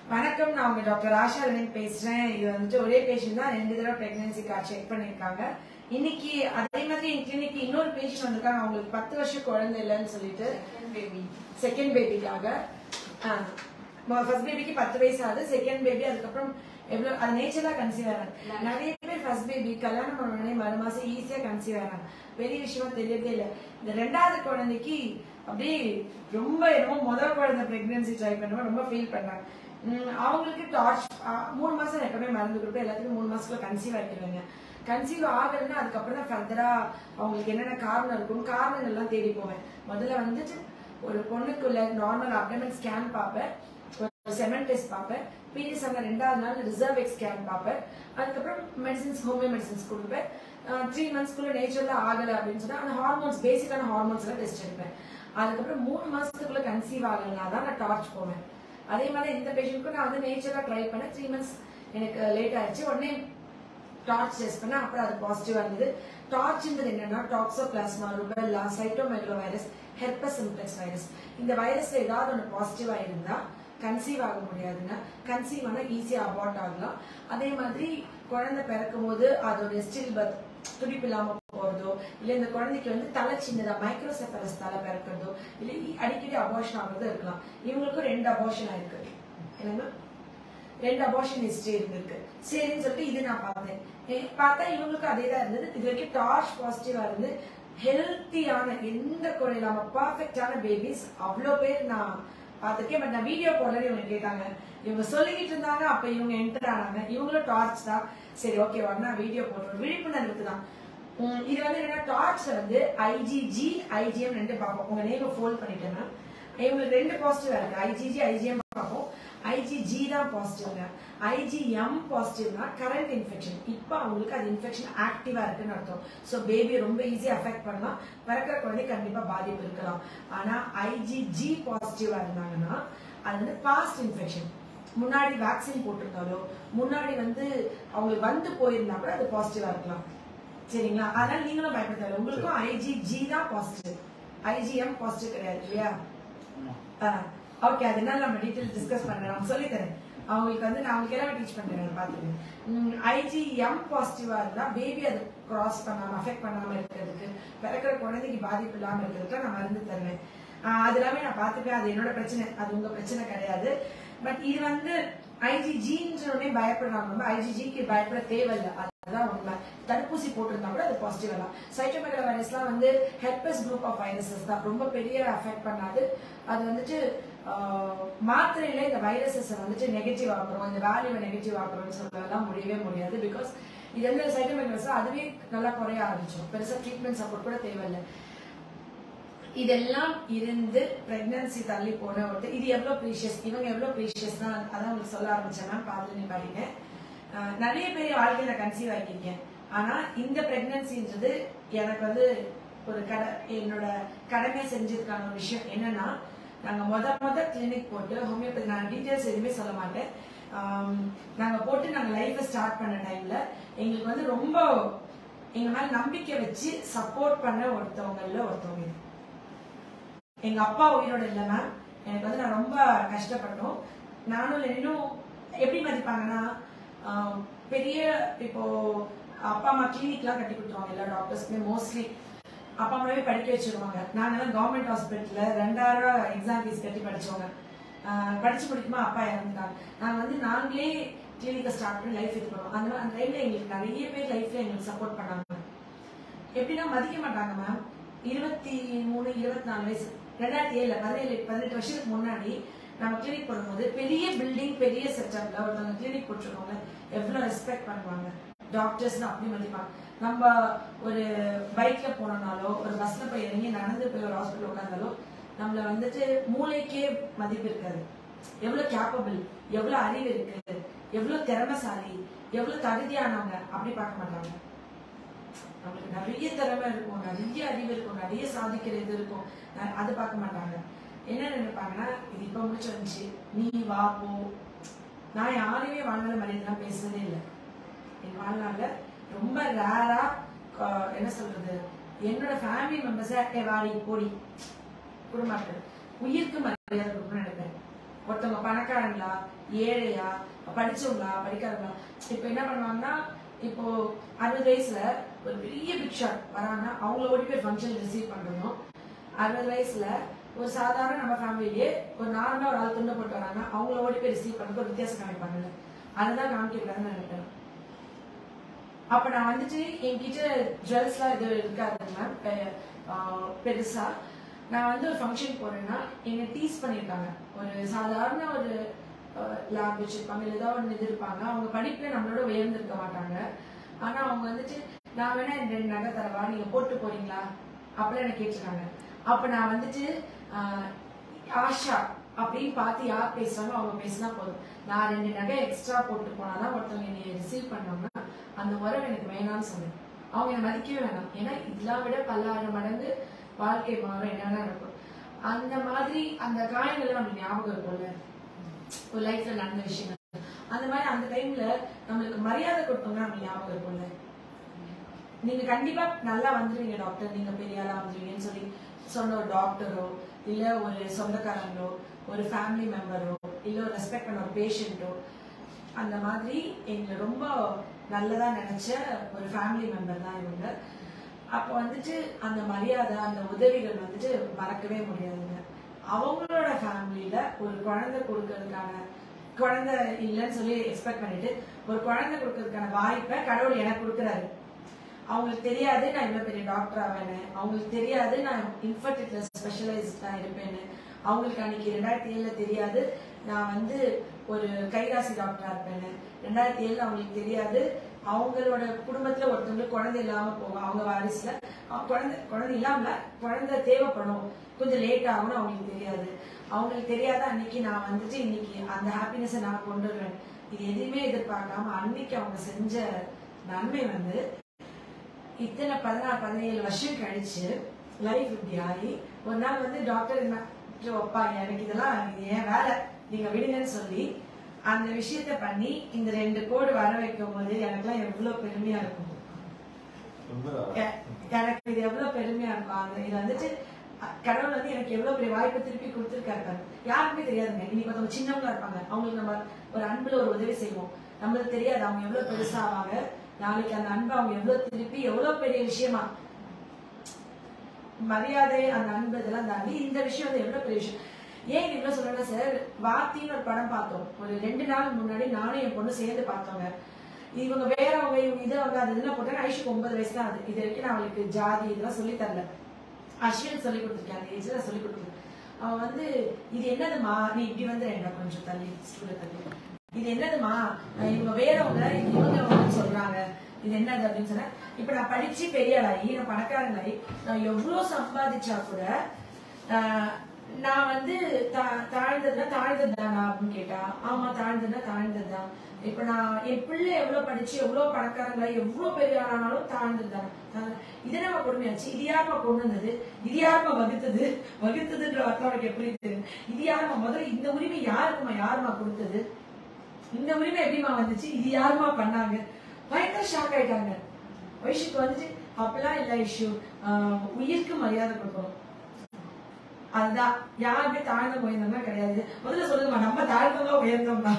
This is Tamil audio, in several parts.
வணக்கம் நான் உங்க டாக்டர் ஆஷா ரவீன் பேசுறேன் இது வந்துட்டு ஒரே பேஷண்ட் தான் ரெண்டு தடவை பிரெக்னன்சி கார்டு செக் பண்ணிருக்காங்க இன்னைக்கு அதே மாதிரி என் கிளினிக்கு இன்னொரு பேஷண்ட் வந்திருக்காங்க அவங்களுக்கு பத்து வருஷம் குழந்தை இல்லைன்னு சொல்லிட்டு பேபி செகண்ட் பேபிக்காக ஃபர்ஸ்ட் பேபிக்கு பத்து வயசு ஆகுது செகண்ட் பேபி அதுக்கப்புறம் எவ்வளவு அது நேச்சரா கன்சீவ் ஆகிறாங்க நிறைய பேர் ஃபர்ஸ்ட் பேபி கல்யாணம் பண்ண உடனே மறு மாசம் ஈஸியா கன்சீவ் ஆகிறாங்க பெரிய விஷயமா தெரியறதே இல்லை இந்த ரெண்டாவது குழந்தைக்கு அப்படியே ரொம்ப என்னமோ முதல் குழந்தை பிரெக்னன்சி ட்ரை பண்ணுவோம் ரொம்ப ஃபீல் பண்ணாங்க உம் அவங்களுக்கு டார்ச் மூணு மாசம் எப்பவுமே மருந்து கொடுப்பேன் எல்லாத்துக்கும் மூணு மாசத்துல கன்சீவ் ஆகிடுவாங்க கன்சீவ் ஆகலைன்னா அதுக்கப்புறம் தான் ஃபர்தரா அவங்களுக்கு என்னென்ன காரணம் இருக்கும் காரணங்கள் எல்லாம் தேடி போவேன் முதல்ல வந்துட்டு ஒரு பொண்ணுக்குள்ள நார்மல் அப்டமன் ஸ்கேன் பார்ப்பேன் ஒரு செமன் டெஸ்ட் பார்ப்பேன் பீரியட்ஸ் ஆன ரெண்டாவது நாள் ரிசர்வ் எக்ஸ் ஸ்கேன் பார்ப்பேன் அதுக்கப்புறம் மெடிசின்ஸ் ஹோமியோ மெடிசின்ஸ் கொடுப்பேன் த்ரீ மந்த்ஸ்க்குள்ள நேச்சுரலா ஆகலை அப்படின்னு சொன்னா அந்த ஹார்மோன்ஸ் பேசிக்கான ஹார்மோன்ஸ் எல்லாம் டெஸ்ட் எடுப்பேன் அதுக்கப்புறம் மூணு மாசத்துக்குள்ள கன்சீவ் ஆகலைன்னா தான் நான் டார்ச் போவேன் அதே மாதிரி இந்த பேஷண்ட்க்கும் நான் வந்து நேச்சுரலா ட்ரை பண்ணேன் த்ரீ மந்த்ஸ் எனக்கு லேட் ஆயிடுச்சு உடனே டார்ச் டெஸ்ட் பண்ண அப்புறம் அது பாசிட்டிவா இருந்தது டார்ச்ன்றது என்னன்னா toxoplasma rubella cytomegalovirus herpes simplex virus இந்த வைரஸ்ல ஏதாவது ஒன்று பாசிட்டிவா இருந்தா கன்சீவ் ஆக முடியாதுங்க கன்சீவ் ஆனா ஈஸியா அபார்ட் ஆகலாம் அதே மாதிரி குழந்தை பிறக்கும் போது அதோட ஸ்டில் பர்த் துடிப்பு இல்லாம போறதோ இல்ல இந்த குழந்தைக்கு வந்து தலை சின்னதா மைக்ரோசெஃபலஸ் தலை பிறக்கிறதோ இல்ல அடிக்கடி அபார்ஷன் ஆகுறதோ இருக்கலாம் இவங்களுக்கும் ரெண்டு அபார்ஷன் ஆயிருக்கு என்னங்க ரெண்டு அபார்ஷன் ஹிஸ்டரி இருந்திருக்கு சரின்னு சொல்லிட்டு இது நான் பார்த்தேன் ஏ, பார்த்தா இவங்களுக்கு அதே தான் இருந்தது இது வரைக்கும் டார்ச் பாசிட்டிவா இருந்து ஹெல்த்தியான எந்த குறை இல்லாம பர்ஃபெக்டான பேபிஸ் அவ்வளோ பேர் நான் பார்த்திருக்கேன் பட் நான் வீடியோ போடல இவங்க கேட்டாங்க இவங்க சொல்லிக்கிட்டு இருந்தாங்க அப்ப இவங்க என்டர் ஆனாங்க இவங்களும் டார்ச் தான் சரி ஓகே நான் வீடியோ போடுறோம் விழிப்புணர்வுக்கு தான் உம், இது வந்து என்னன்னா டார்ச்ல வந்து ஐஜிஜி ஐஜிஎம் ரெண்டு பார்ப்போம் உங்க நேம் ஃபோல்ட் பண்ணிட்டேன்னா இவங்களுக்கு ரெண்டு பாசிட்டிவ் இருக்கு ஐஜிஜி ஐஜிஎம் பார்ப்போம் ஐஜிஜி தான் பாசிட்டிவ்ங்க ஐஜிஎம் பாசிட்டிவ்னா கரண்ட் இன்ஃபெக்ஷன் இப்போ அவங்களுக்கு அது இன்ஃபெக்ஷன் ஆக்டிவா இருக்குன்னு அர்த்தம் ஸோ பேபி ரொம்ப ஈஸியா அஃபெக்ட் பண்ணலாம் பிறக்கிற குழந்தை கண்டிப்பா பாதிப்பு இருக்கலாம் ஆனா ஐஜிஜி பாசிட்டிவா இருந்தாங்கன்னா அது வந்து பாஸ்ட் இன்ஃபெக்ஷன் முன்னாடி வேக்சின் போட்டிருந்தாலோ முன்னாடி வந்து அவங்களுக்கு வந்து போயிருந்தா கூட அது பாசிட்டிவா இருக்கலாம் சரிங்களா அதனால நீங்களும் பயப்பட தேவை உங்களுக்கும் ஐஜிஜி தான் பாசிட்டிவ் ஐஜிஎம் பாசிட்டிவ் கிடையாது இல்லையா ஓகே அதனால நம்ம டீடைல் டிஸ்கஸ் பண்றேன் நான் சொல்லி தரேன் அவங்களுக்கு வந்து நான் அவங்களுக்கு எல்லாம் டீச் பண்றேன் பாத்துக்கேன் ஐஜிஎம் பாசிட்டிவா இருந்தா பேபி அது கிராஸ் பண்ணாம அஃபெக்ட் பண்ணாம இருக்கிறதுக்கு பிறக்கிற குழந்தைக்கு பாதிப்பு இல்லாம இருக்கிறதுக்கு நான் மருந்து தருவேன் ஆஹ் அது எல்லாமே நான் பாத்துப்பேன் அது என்னோட பிரச்சனை அது உங்க பிரச்சனை கிடையாது பட் இது வந்து ஐஜிஜின்ற உடனே பயப்படுறாங்க ஐஜிஜிக்கு பயப்பட தேவையில்லை அதுதான் உண்மை தடுப்பூசி போட்டிருந்தா கூட அது பாசிட்டிவ் எல்லாம் சைட்டோமெகல வைரஸ்லாம் வந்து ஹெர்பஸ் குரூப் ஆஃப் வைரஸஸ் தான் ரொம்ப பெரிய அஃபெக்ட் பண்ணாது அது வந்துட்டு ஆஹ், மாத்திரையில இந்த வைரஸஸ் வந்துட்டு நெகட்டிவ் ஆக்குறோம் இந்த வேல்யூவை நெகட்டிவ் ஆக்குறோம்னு சொல்லலாம் முடியவே முடியாது பிகாஸ் இது எந்த சைட்டோமெகலஸ் அதுவே நல்லா குறைய ஆரம்பிச்சிடும் பெருசா ட்ரீட்மெண்ட் சப்போர்ட் கூட தேவையில்லை இதெல்லாம் இருந்து பிரெக்னன்சி தள்ளி போன ஒருத்தர் இது எவ்வளவு ப்ரீஷியஸ் இவங்க எவ்வளவு ப்ரீஷியஸ் தான் அதான் உங்களுக்கு சொல்ல ஆரம்பிச்சேன் மேம் பார்த்து நீ பாருங்க ஆஹ் நிறைய பேர் வாழ்க்கையில கன்சீவ் ஆகிருக்கேன் ஆனா இந்த பிரெக்னன்சின்றது எனக்கு வந்து ஒரு கட என்னோட கடமை செஞ்சதுக்கான ஒரு விஷயம் என்னன்னா நாங்க முத முத கிளினிக் போட்டு ஹோமியோபதி நான் டீட்டெயில்ஸ் எதுவுமே சொல்ல மாட்டேன் ஆம், நாங்க போட்டு நாங்க லைஃபை ஸ்டார்ட் பண்ண டைம்ல எங்களுக்கு வந்து ரொம்ப எங்க மேல நம்பிக்கை வச்சு சப்போர்ட் பண்ண ஒருத்தவங்கல்ல ஒருத்தவங்க இது. எங்க அப்பா உயிரோட இல்ல மேம் எனக்கு வந்து நான் ரொம்ப கஷ்டப்பட்டோம் நானும் இன்னும் எப்படி மதிப்பாங்கன்னா ஆஹ், பெரிய இப்போ அப்பா அம்மா கிளினிக்லாம் கட்டி கொடுத்துருவாங்க எல்லா டாக்டர்ஸ்க்குமே மோஸ்ட்லி அப்பா அம்மாவே படிக்க வச்சிருவாங்க நாங்கெல்லாம் கவர்மெண்ட் ஹாஸ்பிட்டல்ல ரெண்டாயிரம் ரூபாய் எக்ஸாம் ஃபீஸ் கட்டி படிச்சவங்க ஆஹ், படிச்சு முடிக்குமா அப்பா இறந்துட்டாங்க நாங்க வந்து நாங்களே கிளினிக்கை ஸ்டார்ட் பண்ணி லைஃப் இது பண்ணுவோம் அந்த மாதிரி அந்த டைம்ல எங்களுக்கு நிறைய பேர் லைஃப்ல எங்களுக்கு சப்போர்ட் பண்ணாங்க எப்படின்னா மதிக்க மாட்டாங்க மேம் இருபத்தி மூணு இருபத்தி நாலு வயசு ரெண்டாயிரத்தி ஏழுல பதினேழு பதினெட்டு வருஷத்துக்கு முன்னாடி நம்ம கிளினிக் போடும்போது பெரிய பில்டிங் பெரிய செட்டப்ல ஒருத்தவங்க கிளினிக் போட்டிருக்கவங்க எவ்வளவு ரெஸ்பெக்ட் பண்ணுவாங்க டாக்டர்ஸ் அப்படி மதிப்பாங்க நம்ம ஒரு பைக்ல போனோம்னாலோ ஒரு பஸ்ல போய் இறங்கி நடந்து போய் ஒரு ஹாஸ்பிட்டல் உட்காந்தாலோ நம்மள வந்துட்டு மூளைக்கே மதிப்பு இருக்காது எவ்வளவு கேப்பபிள் எவ்வளவு அறிவு இருக்கு எவ்வளவு திறமைசாலி எவ்வளவு தகுதியானவங்க அப்படி பார்க்க மாட்டாங்க நம்மளுக்கு நிறைய திறமை இருக்கும் நிறைய அறிவு இருக்கும் நிறைய சாதிக்கிற இது இருக்கும் ந- அது பார்க்க மாட்டாங்க என்ன நினைப்பாங்கன்னா இது இப்ப முடிச்சு வந்துச்சு நீ வா போ நான் யாரையுமே வாழ்நாள மனிதனா பேசுனதே இல்லை என் வாழ்நாள்ல ரொம்ப ரேரா என்ன சொல்றது என்னோட ஃபேமிலி மெம்பர்ஸ ஏ வாடி போடி குடும்பத்தில் உயிருக்கு மரியாதை கொடுக்கணும்னு நினைப்பேன் ஒருத்தவங்க பணக்காரங்களா ஏழையா படிச்சவங்களா படிக்காதவங்களா இப்ப என்ன பண்ணுவாங்கன்னா இப்போ அறுபது வயசுல ஒரு பெரிய பிக் ஷாட் வராங்கன்னா அவங்கள ஓடி போய் ஃபங்க்ஷன் ரிசீவ் பண்ணணும் அறுபது வயசுல ஒரு சாதாரண நம்ம ஃபேமிலியே ஒரு நார்மலா ஒரு ஆள் துண்டு போட்டு வராங்க அவங்கள ஓடி போய் ரிசீவ் பண்ணுறது ஒரு வித்தியாசம் காமிப்பாங்கல்ல அதுதான் காமிக்கக்கூடாதுன்னு நினைக்கிறேன் அப்ப நான் வந்துட்டு என்கிட்ட ஜுவல்ஸ்லாம் எதுவும் இருக்காது மேம் பெருசா நான் வந்து ஒரு ஃபங்க்ஷன் போறேன்னா என்னை டீஸ் பண்ணியிருக்காங்க ஒரு சாதாரண ஒரு லேப் வச்சிருப்பாங்க இல்லை ஏதாவது ஒன்று இது இருப்பாங்க அவங்க படிப்புல நம்மளோட உயர்ந்திருக்க மாட்டாங்க ஆனா அவங்க வந்துட்டு நான் வேணா இந்த ரெண்டு நகை தரவா நீங்க போட்டு போறீங்களா அப்படிலாம் என்ன கேட்டிருக்காங்க அப்ப நான் வந்துட்டு ஆஹ், ஆஷா அப்படின்னு பார்த்து யார் பேசுறாங்க அவங்க பேசினா போதும் நான் ரெண்டு நகை எக்ஸ்ட்ரா போட்டு போனாதான் ஒருத்தவங்க என்னை ரிசீவ் பண்ணாங்கன்னா அந்த உறவு எனக்கு வேணாம்னு சொன்னேன் அவங்க என்னை மதிக்கவே வேணாம் ஏன்னா இதெல்லாம் விட பல்லாயிரம் மடங்கு வாழ்க்கை மாறும் என்னென்ன இருக்கும் அந்த மாதிரி அந்த காயங்கள் நம்மளுக்கு ஞாபகம் இருக்கும்ல ஒரு லைஃப்ல நடந்த விஷயங்கள் அந்த மாதிரி அந்த டைம்ல நம்மளுக்கு மரியாதை கொடுத்தோம்னா நம்மளுக்கு ஞாபகம் இருக்கும்ல நீங்க கண்டிப்பா நல்லா வந்துருவீங்க டாக்டர் நீங்க பெரிய ஆளா வந்துருவீங்கன்னு சொல்லி சொன்ன ஒரு டாக்டரோ இல்ல ஒரு சொந்தக்காரங்களோ ஒரு ஃபேமிலி மெம்பரோ இல்ல ஒரு ரெஸ்பெக்ட் பண்ண ஒரு பேஷண்ட்டோ அந்த மாதிரி எங்களை ரொம்ப நல்லதா நினைச்ச ஒரு ஃபேமிலி மெம்பர் தான் இவங்க அப்போ வந்துட்டு அந்த மரியாதை அந்த உதவிகள் வந்துட்டு மறக்கவே முடியாதுங்க அவங்களோட ஃபேமிலியில ஒரு குழந்தை கொடுக்கறதுக்கான குழந்தை இல்லைன்னு சொல்லி எக்ஸ்பெக்ட் பண்ணிட்டு ஒரு குழந்தை கொடுக்கறதுக்கான வாய்ப்பை கடவுள் எனக்கு கொடுக்குறாரு அவங்களுக்கு தெரியாது நான் இவ்வளவு பெரிய டாக்டர் ஆவேன்னு அவங்களுக்கு தெரியாது நான் இன்ஃபர்டிலிட்டில ஸ்பெஷலைஸ்டா இருப்பேன்னு அவங்களுக்கு அன்னைக்கு ரெண்டாயிரத்தி ஏழுல தெரியாது நான் வந்து ஒரு கைராசி டாக்டரா இருப்பேன்னு ரெண்டாயிரத்தி ஏழுல அவங்களுக்கு தெரியாது அவங்களோட குடும்பத்துல ஒருத்தவங்களுக்கு குழந்தை இல்லாம போகும் அவங்க வாரிசுல அவங்க குழந்தை குழந்தை இல்லாம குழந்தை தேவைப்படும் கொஞ்சம் லேட் ஆகும்னு அவங்களுக்கு தெரியாது அவங்களுக்கு தெரியாத அன்னைக்கு நான் வந்துட்டு இன்னைக்கு அந்த ஹாப்பினஸை நான் கொண்டு வருவேன் இது எதையுமே எதிர்பார்க்காம அன்னைக்கு அவங்க செஞ்ச நன்மை வந்து இத்தனை பதினாறு பதினேழு வருஷம் கழிச்சு லைஃப் இப்படி ஆகி ஒரு நாள் வந்து டாக்டர் என்ன "ஐயோ, அப்பா எனக்கு இதெல்லாம் இது ஏன் வேலை நீங்க விடுங்கன்னு சொல்லி அந்த விஷயத்த பண்ணி இந்த ரெண்டு கோடு வர வைக்கும் போது எனக்குலாம் எவ்வளவு பெருமையா இருக்கும் எ- எனக்கு இது எவ்வளவு பெருமையா இருக்கும் அந்த இது வந்துட்டு அ- கடவுள் வந்து எனக்கு எவ்வளவு பெரிய வாய்ப்பு திருப்பி கொடுத்துருக்காரு பாரு. யாருக்குமே தெரியாதுங்க இன்னைக்கு ஒருத்தவங்க சின்னவங்களா இருப்பாங்க அவங்களுக்கு நம்ம ஒரு அன்புல ஒரு உதவி செய்வோம் நம்மளுக்கு தெரியாது அவங்க எவ்வளவு பெருசா ஆவாங்க நாளைக்கு அந்த அன்பை அவங்க எவ்வளவு திருப்பி எவ்வளவு பெரிய விஷயமா மரியாதை அந்த அன்பு இதெல்லாம் தாண்டி இந்த விஷயம் வந்து எவ்வளவு பெரிய விஷயம் ஏன் இவ்வளவு சொல்றேன்னா சார் வாத்தின்னு ஒரு படம் பார்த்தோம் ஒரு ரெண்டு நாள் முன்னாடி நானும் என் பொண்ணு சேர்ந்து பார்த்தோங்க இவங்க வேறவங்க இவங்க இதை அவங்க அது இதெல்லாம் போட்டாங்க ஐஷுக்கு ஒன்பது வயசு தான் அது இது வரைக்கும் நான் அவளுக்கு ஜாதி இதெல்லாம் சொல்லி தரல அஸ்வின் சொல்லி கொடுத்துருக்கேன் அந்த ஏஜ்ல சொல்லி கொடுத்துருக்கேன் அவன் வந்து இது என்னதுமா நீ இப்படி வந்து என்ன கொஞ்சம் தள்ளி ஸ்டூல தள்ளி இது என்னதுமா அஹ் இவங்க வேறவங்க இவங்க வந்து சொல்றாங்க இது என்னது அப்படின்னு சொன்னேன் இப்ப நான் படிச்சு பெரிய ஆளாகி நான் பணக்காரங்களாகி நான் எவ்வளவு சம்பாதிச்சா கூட ஆஹ் நான் வந்து தா- தாழ்ந்ததுன்னா தாழ்ந்தது தானா அப்படின்னு கேட்டா ஆமா தாழ்ந்ததுன்னா தாழ்ந்தது இப்ப நான் என் பிள்ளை எவ்வளவு படிச்சு எவ்வளவு பணக்காரங்களா எவ்வளவு பெரிய ஆளானாலும் தாழ்ந்தது தானே இது நம்ம கொடுமையாச்சு இது யாருமா கொண்டு வந்தது இது யாருமா வகுத்தது வகுத்ததுன்ற வார்த்தை அவனுக்கு எப்படி தெரியும் இது யாருமா முதல்ல இந்த உரிமை யாருக்குமா யாருமா கொடுத்தது இந்த உரிமை எப்படிமா வந்துச்சு இது யாருமா பண்ணாங்க பயங்கர ஷாக் ஆயிட்டாங்க வயசுக்கு வந்துட்டு அப்பெல்லாம் இல்ல இஷ்யூ உயிருக்கு மரியாதை கொடுக்கணும் அதுதான் யாருமே தாழ்ந்த உயர்ந்தோம்னா கிடையாது முதல்ல சொல்லுங்கம்மா நம்ம தாழ்ந்தவங்களா உயர்ந்தோம்னா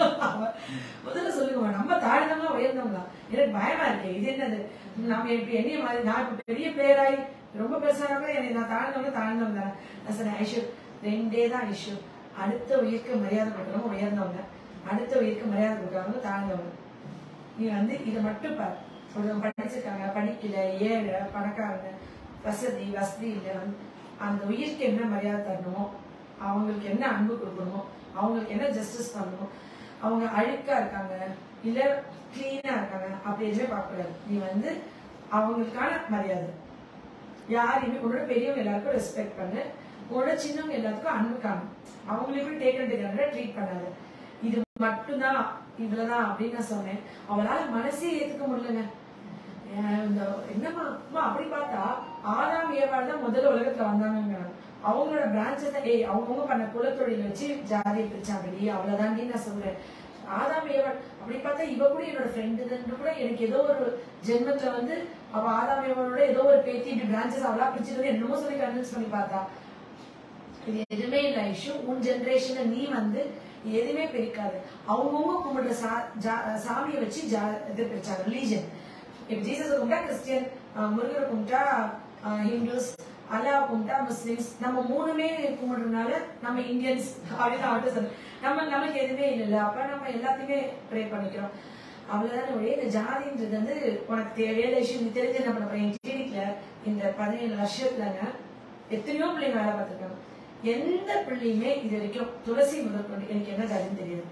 முதல்ல சொல்லுங்கம்மா நம்ம தாழ்ந்தவங்களா உயர்ந்தோம்னா எனக்கு பயமா இருக்கு இது என்னது நம்ம இப்படி என்னைய மாதிரி நான் இப்ப பெரிய பேராய் ரொம்ப பெருசாக என்னை நான் தாழ்ந்தவங்க தாழ்ந்தவங்க தானே நான் சொன்னேன் ஐஷு ரெண்டே தான் இஷ்யூ அடுத்த உயிருக்கு மரியாதை கொடுக்குறவங்க உயர்ந்தவங்க அடுத்த உயிருக்கு மரியாதை கொடுக்குறவங்க தாழ்ந்தவங்க நீ வந்து இதை மட்டும் பாரு ஒருத்தவங்க படிச்சிருக்காங்க படிக்கல ஏழை பணக்காரங்க வசதி வசதி இல்லை அந்த உயிருக்கு என்ன மரியாதை தரணுமோ அவங்களுக்கு என்ன அன்பு கொடுக்கணுமோ அவங்களுக்கு என்ன ஜஸ்டிஸ் பண்ணணும் அவங்க அழுக்கா இருக்காங்க இல்ல கிளீனா இருக்காங்க அப்படி எதுவுமே பார்க்கக்கூடாது நீ வந்து அவங்களுக்கான மரியாதை யாரையுமே உன்னோட பெரியவங்க எல்லாருக்கும் ரெஸ்பெக்ட் பண்ணு உன்னோட சின்னவங்க எல்லாத்துக்கும் அன்பு காணும் அவங்களையும் டேக் அண்ட் ட்ரீட் பண்ணாது இது மட்டும்தான் இவ்வளவுதான் அப்படின்னு நான் சொன்னேன் அவளால மனசே ஏத்துக்க முடியலங்க ஏன் இந்த என்னம்மா அம்மா அப்படி பார்த்தா ஆதாம் ஏவாள் தான் முதல்ல உலகத்துல வந்தாங்க அவங்களோட பிரான்ச்சை தான் ஏய் அவங்கவுங்க பண்ண குலத்தொழில் வச்சு ஜாதியை பிரிச்சாங்கடி அவ்வளவுதாண்டி நான் சொல்றேன் ஆதாம் ஏவாள் அப்படி பார்த்தா இவ கூட என்னோட ஃப்ரெண்டு கூட எனக்கு ஏதோ ஒரு ஜென்மத்துல வந்து அவ ஆதாம் ஏவாளோட ஏதோ ஒரு பேத்தி இப்படி பிரான்ச்சஸ் அவளா பிரிச்சுட்டு என்னமோ சொல்லி கன்வின்ஸ் பண்ணி பார்த்தா இது எதுவுமே இல்ல இஷ்யூ உன் ஜெனரேஷன்ல நீ வந்து எதுவுமே பிரிக்காது அவங்கவுங்க கும்பிடுற சா ஜா- சாமியை வச்சு ஜா இது பிரிச்சாங்க ரிலீஜன் இப்ப ஜீசஸ் கும்பிட்டா கிறிஸ்டியன் முருகரை கும்பிட்டா ஹிந்துஸ் அல்லா கும்பிட்டா முஸ்லிம்ஸ் நம்ம மூணுமே கும்பிடுறதுனால நம்ம இந்தியன்ஸ் அப்படின்னு அவர்கிட்ட சொல்ல நம்ம நமக்கு எதுவுமே இல்லைல்ல அப்ப நம்ம எல்லாத்தையுமே ப்ரே பண்ணிக்கிறோம் அவ்வளவுதான் ஒரே இந்த ஜாதின்றது வந்து உனக்கு தேவையான விஷயம் நீ தெரிஞ்சு என்ன பண்ண போறேன் கிளினிக்ல இந்த பதினேழு வருஷத்துலங்க எத்தனையோ பிள்ளைங்க வேலை பார்த்துருக்காங்க எந்த பிள்ளையுமே இது வரைக்கும் துளசி முதற்கொண்டு எனக்கு என்ன ஜாதின்னு தெரியாது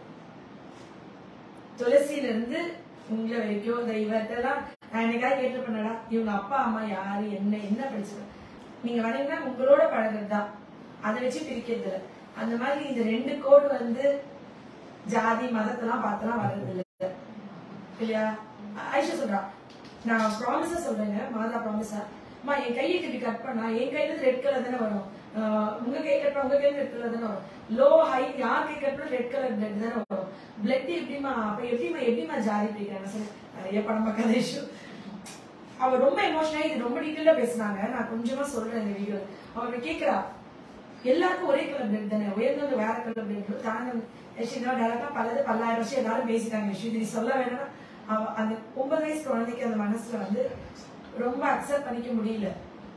துளசியில இருந்து உங்களை வரைக்கும் இந்த இவர்கிட்டலாம் நான் என்னைக்காவது கேட்டு பண்ணடா இவங்க அப்பா அம்மா யாரு என்ன என்ன படிச்சது நீங்க வரீங்கன்னா உங்களோட பழகிறது தான் அதை வச்சு பிரிக்கிறது இல்ல அந்த மாதிரி இந்த ரெண்டு கோடு வந்து ஜாதி மதத்தெல்லாம் பார்த்தெல்லாம் வர்றது இல்ல இல்லையா ஐஷா சொல்றா நான் ப்ராமிஸா சொல்றேங்க மாதா ப்ராமிஸா அம்மா என் கையை இப்படி கட் பண்ணா என் கையில இருந்து ரெட் கலர் தானே வரும் ஆஹ் உங்க கை கட் பண்ணா உங்க கையில ரெட் கலர் தானே வரும் லோ ஹை யார் கை கட் பண்ணா ரெட் கலர் பிளட் தானே வரும் பிளட் எப்படிமா அப்ப எப்படிமா எப்படிமா ஜாதி பிடிக்கிறாங்க சரி நிறைய படம் பார்க்காத இஷ்யூ அவ ரொம்ப எமோஷனலா இது ரொம்ப டீட்டெயிலா பேசுனாங்க நான் கொஞ்சமா சொல்றேன் இந்த வீடியோ அவ கேக்குறா எல்லாருக்கும் ஒரே கலர் பிளட் தானே உயர்ந்தவங்க வேற கலர் பிளட் தாங்க டேரக்டா பலது பல்லாயிரம் வருஷம் எல்லாரும் பேசிட்டாங்க விஷயம் இது நீ சொல்ல வேணும்னா அவ அந்த ஒன்பது வயசு குழந்தைக்கு அந்த மனசுல வந்து ரொம்ப அக்செப்ட் பண்ணிக்க முடியல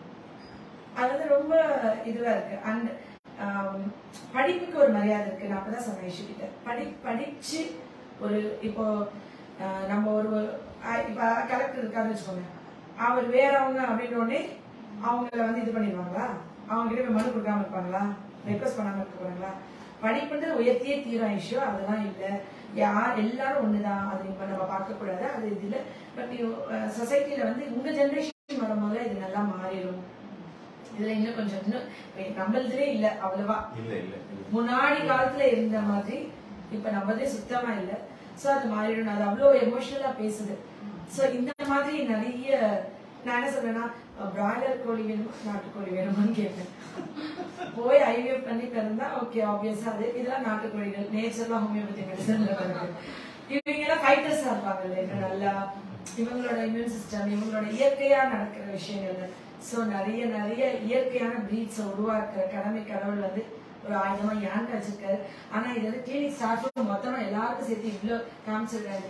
அது வந்து ரொம்ப இதுவா இருக்கு அண்ட் படிப்புக்கு ஒரு மரியாதை இருக்கு நான் அப்பதான் சொன்னேன் இஷு கிட்ட படி படிச்சு ஒரு இப்போ ஆஹ் நம்ம ஒரு ஆஹ் இப்ப கலெக்டர் இருக்காருன்னு வச்சுக்கோங்க அவர் வேறவங்க அப்படின்ற உடனே அவங்கள வந்து இது பண்ணிடுவாங்களா அவங்க கிட்ட போய் மனு கொடுக்காம இருப்பாங்களா ரெக்வஸ்ட் பண்ணாம இருக்க போறாங்களா படிப்புன்றது உயர்த்தியே தீரும் இஷ்யூ அதெல்லாம் இல்ல யார் எல்லாரும் ஒண்ணுதான் அது இப்ப நம்ம பார்க்க கூடாது அது இது இல்ல பட் சொசைட்டில வந்து உங்க ஜெனரேஷன் வரும்போது இது நல்லா மாறிடும் இதுல இன்னும் கொஞ்சம் இன்னும் நம்மளதுலே இல்ல அவ்வளவா இல்ல இல்ல இல்ல. முன்னாடி காலத்துல இருந்த மாதிரி இப்ப நம்மதே சுத்தமா இல்ல சோ அது மாறிடும் அது அவ்வளவு எமோஷனலா பேசுது சோ இந்த மாதிரி நிறைய நான் என்ன சொல்றேன்னா பிராய்லர் கோழி வேணுமா நாட்டுக்கோழி வேணுமான்னு கேட்பேன் போய் ஐவிஎஃப் பண்ணி பிறந்தா ஓகே ஆப்வியஸா அது இதெல்லாம் நாட்டுக்கோழிகள் நேச்சர்லாம் ஹோமியோபதி மெடிசன்ல வருது இவங்க எல்லாம் ஃபைட்டர்ஸா இருப்பாங்கல்ல இன்னும் நல்லா இவங்களோட இம்யூன் சிஸ்டம் இவங்களோட இயற்கையா நடக்கிற விஷயங்கள்ல சோ நிறைய நிறைய இயற்கையான பிரீட்ஸை உருவாக்குற கடமை கடவுள் வந்து ஒரு ஆயுதமா ஏன்ட்டு வச்சிருக்காரு ஆனா இது வந்து கிளினிக் ஸ்டாஃப் மொத்தமா எல்லாருக்கும் சேர்த்து இவ்ளோ காமிச்சிருக்காரு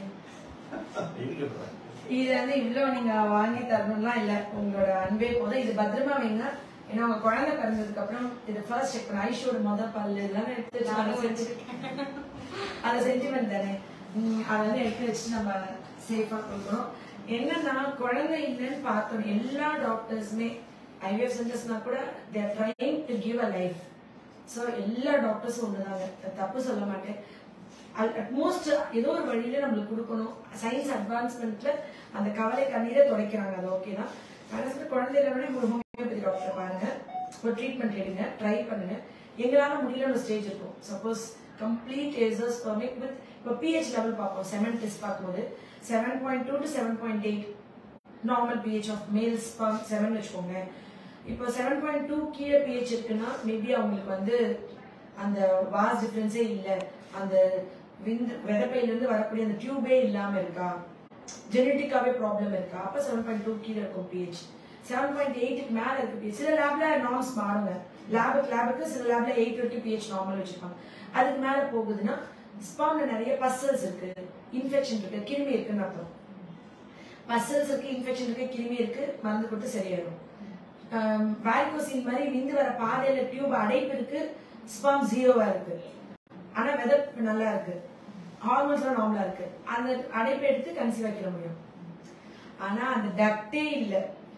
இருக்கு bro. இது வந்து இவ்வளவு நீங்க வாங்கி தரணும்லாம் இல்ல உங்களோட அன்பே போதும் இது பத்திரமா வைங்க ஏன்னா உங்க குழந்தை பிறந்ததுக்கு அப்புறம் இது ஃபர்ஸ்ட் செக் பண்ண ஐஷோட முத பல்லு இதெல்லாம் எடுத்து வச்சு அதை செஞ்சு அது சென்டிமெண்ட் தானே உம் அதை வந்து எடுத்து வச்சு நம்ம சேஃபா கொடுக்கணும் என்னன்னா குழந்தை இல்லைன்னு பார்த்தோம் எல்லா டாக்டர்ஸுமே ஐவிஎஃப் சென்டர்ஸ்னா கூட they're trying to give a life so எல்லா டாக்டர்ஸும் ஒண்ணுதாங்க தப்பு சொல்ல மாட்டேன் அட்மோஸ்ட் ஏதோ ஒரு வழியில நம்மளுக்கு கொடுக்கணும் சயின்ஸ் அட்வான்ஸ்மெண்ட்ல அந்த கவலை கண்ணீரை துடைக்கிறாங்க அது ஓகே தான் கடைசியில் குழந்தை இல்லைன்னா ஒரு ஹோமியோபதி டாக்டர் பாருங்க ஒரு ட்ரீட்மெண்ட் எடுங்க ட்ரை பண்ணுங்க எங்களால முடியல ஒரு ஸ்டேஜ் இருக்கும் சப்போஸ் கம்ப்ளீட் ஏசஸ் பர்மிட் வித் இப்போ பிஹெச் லெவல் பார்ப்போம் செவன் டெஸ்ட் பார்க்கும்போது seven point two to seven point eight normal pH of males seven வச்சுக்கோங்க இப்போ செவன் பாயிண்ட் டூ கீழே பிஹெச் இருக்குன்னா மேபி அவங்களுக்கு வந்து அந்த வாஸ் டிஃபரன்ஸே இல்லை அந்த விந்து விதப்பையில இருந்து வரக்கூடிய அந்த டியூபே இல்லாம இருக்கா ஜெனட்டிக்காவே ப்ராப்ளம் இருக்கா அப்ப செவன் பாயிண்ட் டூ கீழே இருக்கும் பிஹெச் செவன் பாயிண்ட் எயிட்டுக்கு மேல இருக்கு pH. சில லேப்ல நார்ம்ஸ் மாறுங்க லேபுக்கு லேபுக்கு சில லேப்ல எயிட் வரைக்கும் பிஹெச் நார்மல் வச்சிருப்பாங்க அதுக்கு மேல போகுதுன்னா ஸ்பாம்ல நிறைய பசல்ஸ் இருக்கு இன்ஃபெக்ஷன் இருக்கு கிருமி இருக்குன்னு அர்த்தம் மசில்ஸ் இருக்கு இன்ஃபெக்ஷன் இருக்கு கிருமி இருக்கு மருந்து கொடுத்து சரியாயிடும் வாரிகோசின் மாதிரி விந்து வர பாதையில டியூப் அடைப்பு இருக்கு ஸ்பாம் ஜீரோவா இருக்கு ஆனா வெதப் நல்லா இருக்கு ஹார்மோன்ஸ் எல்லாம் நார்மலா இருக்கு அந்த அடைப்பை எடுத்து கன்சீவ் வைக்கிற முடியும் ஆனா அந்த டக்டே இல்ல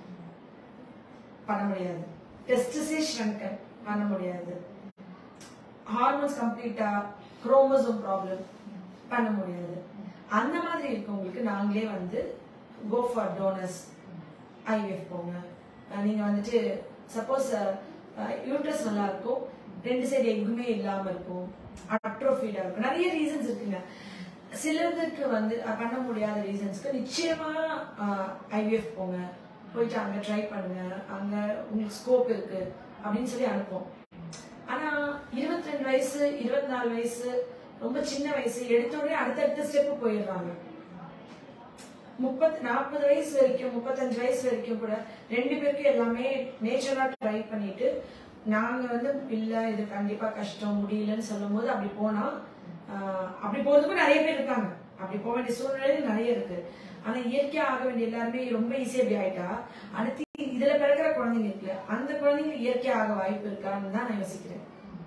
பண்ண முடியாது டெஸ்டிஸே ஷ்ரங்கன் பண்ண முடியாது ஹார்மோன்ஸ் கம்ப்ளீட்டா குரோமோசோம் ப்ராப்ளம் பண்ண முடியாது அந்த மாதிரி இருக்கவங்களுக்கு நாங்களே வந்து கோ ஃபார் டோனர்ஸ் ஐவிஎஃப் போங்க அஹ் நீங்க வந்துட்டு சப்போஸ் யூட்ரஸ் நல்லா இருக்கும் ரெண்டு சைடு எங்குமே இல்லாம இருக்கும் அட்ரோஃபீடா இருக்கும் நிறைய ரீசன்ஸ் இருக்குங்க சிலருக்கு வந்து அஹ், பண்ண முடியாத ரீசன்ஸ்க்கு நிச்சயமா ஐவிஎஃப் போங்க போயிட்டு அங்க ட்ரை பண்ணுங்க அங்க உங்களுக்கு ஸ்கோப் இருக்கு அப்படின்னு சொல்லி அனுப்புவோம் ஆனா இருபத்தி ரெண்டு வயசு இருபத்தி நாலு வயசு ரொம்ப சின்ன வயசு எடுத்த உடனே அடுத்தடுத்த ஸ்டெப் போயிடுறாங்க முப்பத்தி நாற்பது வயசு வரைக்கும் முப்பத்தஞ்சு வயசு வரைக்கும் கூட ரெண்டு பேருக்கும் எல்லாமே நேச்சுரலா ட்ரை பண்ணிட்டு நாங்க வந்து இல்ல இது கண்டிப்பா கஷ்டம் முடியலன்னு சொல்லும் போது அப்படி போனா ஆஹ், அப்படி போறதுக்கும் நிறைய பேர் இருக்காங்க அப்படி போக வேண்டிய சூழ்நிலை நிறைய இருக்கு ஆனா இயற்கையா ஆக வேண்டிய எல்லாருமே ரொம்ப ஈஸியா இப்படி ஆயிட்டா அடுத்து இதுல பிறக்கிற குழந்தைங்க இருக்குல்ல அந்த குழந்தைங்க இயற்கையா ஆக வாய்ப்பு இருக்கான்னு தான் நான் யோசிக்கிறேன்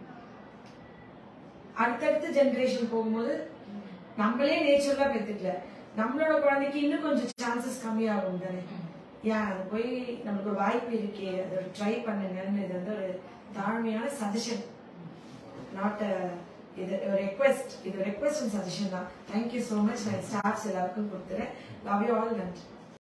அடுத்தடுத்த ஜெனரேஷன் போகும்போது நம்மளே நேச்சுரலா பெத்துக்கல நம்மளோட குழந்தைக்கு இன்னும் கொஞ்சம் சான்சஸ் கம்மியாகும் தானே ஏன் அது போய் நமக்கு ஒரு வாய்ப்பு இருக்கே அதை ட்ரை பண்ணுங்கன்னு இது வந்து ஒரு தாழ்மையான சஜஷன் நாட் இது ஒரு ரெக்வெஸ்ட் இது ரெக்வெஸ்ட் அண்ட் சஜஷன் தான் தேங்க்யூ ஸோ மச் நான் ஸ்டாஃப்ஸ் எல்லாருக்கும் கொடுத்துறேன் லவ் யூ ஆல் நன்றி